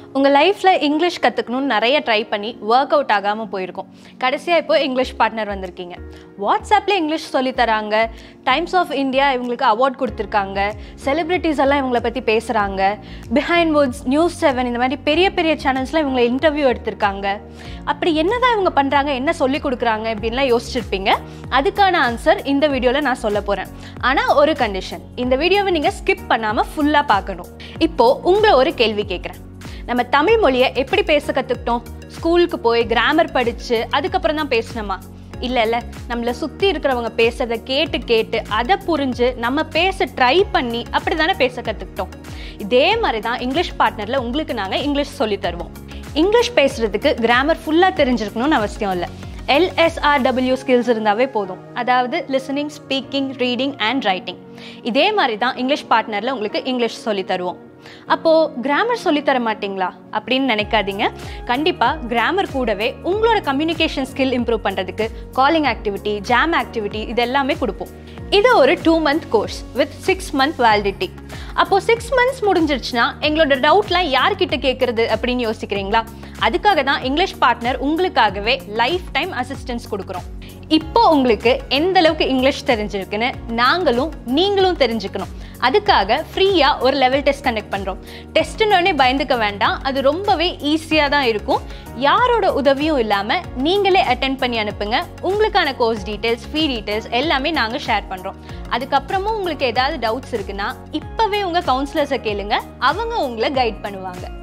உங்கள் லைஃப்பில் இங்கிலீஷ் கற்றுக்கணும்னு நிறைய ட்ரை பண்ணி ஒர்க் அவுட் ஆகாமல் போயிருக்கும் கடைசியாக இப்போ இங்கிலீஷ் பார்ட்னர் வந்திருக்கீங்க வாட்ஸ்அப்பில் இங்கிலீஷ் சொல்லி தராங்க டைம்ஸ் ஆஃப் இந்தியா இவங்களுக்கு அவார்ட் கொடுத்துருக்காங்க செலிப்ரிட்டிஸ் எல்லாம் இவங்களை பற்றி பேசுகிறாங்க பிஹைண்ட் வுட்ஸ் நியூஸ் செவன் இந்த மாதிரி பெரிய பெரிய சேனல்ஸ்லாம் இவங்களை இன்டர்வியூ எடுத்திருக்காங்க அப்படி என்னதான் இவங்க பண்ணுறாங்க என்ன சொல்லி கொடுக்குறாங்க இப்படின்லாம் யோசிச்சிருப்பீங்க அதுக்கான ஆன்சர் இந்த வீடியோவில் நான் சொல்ல போகிறேன் ஆனால் ஒரு கண்டிஷன் இந்த வீடியோவை நீங்கள் ஸ்கிப் பண்ணாமல் ஃபுல்லாக பார்க்கணும் இப்போது உங்களை ஒரு கேள்வி கேட்குறேன் நம்ம தமிழ் மொழியை எப்படி பேச கற்றுக்கிட்டோம் ஸ்கூலுக்கு போய் கிராமர் படித்து அதுக்கப்புறம் தான் பேசணுமா இல்லை இல்லை நம்மளை சுற்றி இருக்கிறவங்க பேசுறத கேட்டு கேட்டு அதை புரிஞ்சு நம்ம பேச ட்ரை பண்ணி அப்படி தானே பேச கற்றுக்கிட்டோம் இதே மாதிரி தான் இங்கிலீஷ் பார்ட்னரில் உங்களுக்கு நாங்கள் இங்கிலீஷ் சொல்லி தருவோம் இங்கிலீஷ் பேசுறதுக்கு கிராமர் ஃபுல்லாக தெரிஞ்சிருக்கணும்னு அவசியம் இல்லை எல்எஸ்ஆர்டபிள்யூ ஸ்கில்ஸ் இருந்தாவே போதும் அதாவது listening speaking reading and writing இதே மாதிரி தான் இங்கிலீஷ் பார்ட்னரில் உங்களுக்கு இங்கிலீஷ் சொல்லி தருவோம் அப்போது கிராமர் சொல்லி தர மாட்டீங்களா அப்படின்னு நினைக்காதீங்க கண்டிப்பாக கிராமர் கூடவே உங்களோட கம்யூனிகேஷன் ஸ்கில் இம்ப்ரூவ் பண்ணுறதுக்கு காலிங் ஆக்டிவிட்டி ஜாம் ஆக்டிவிட்டி இது எல்லாமே கொடுப்போம் இது ஒரு two month course with six month validity அப்போது சிக்ஸ் மந்த்ஸ் முடிஞ்சிருச்சுன்னா எங்களோட டவுட்லாம் யார்கிட்ட கேட்குறது அப்படின்னு யோசிக்கிறீங்களா அதுக்காக தான் இங்கிலீஷ் பார்ட்னர் உங்களுக்காகவே லைஃப் டைம் அசிஸ்டன்ஸ் கொடுக்குறோம் இப்போ உங்களுக்கு எந்த அளவுக்கு இங்கிலீஷ் தெரிஞ்சிருக்குன்னு நாங்களும் நீங்களும் தெரிஞ்சுக்கணும் அதுக்காக ஃப்ரீயாக ஒரு லெவல் டெஸ்ட் கண்டக்ட் பண்ணுறோம் டெஸ்ட்டுன்னொடனே பயந்துக்க வேண்டாம் அது ரொம்பவே ஈஸியாக தான் இருக்கும் யாரோட உதவியும் இல்லாமல் நீங்களே அட்டென்ட் பண்ணி அனுப்புங்க உங்களுக்கான கோர்ஸ் டீட்டெயில்ஸ் ஃபீ டீட்டெயில்ஸ் எல்லாமே நாங்கள் ஷேர் பண்ணுறோம் அதுக்கப்புறமும் உங்களுக்கு ஏதாவது டவுட்ஸ் இருக்குன்னா இப்போவே உங்கள் கவுன்சிலர்ஸை கேளுங்க அவங்க உங்களை கைட் பண்ணுவாங்க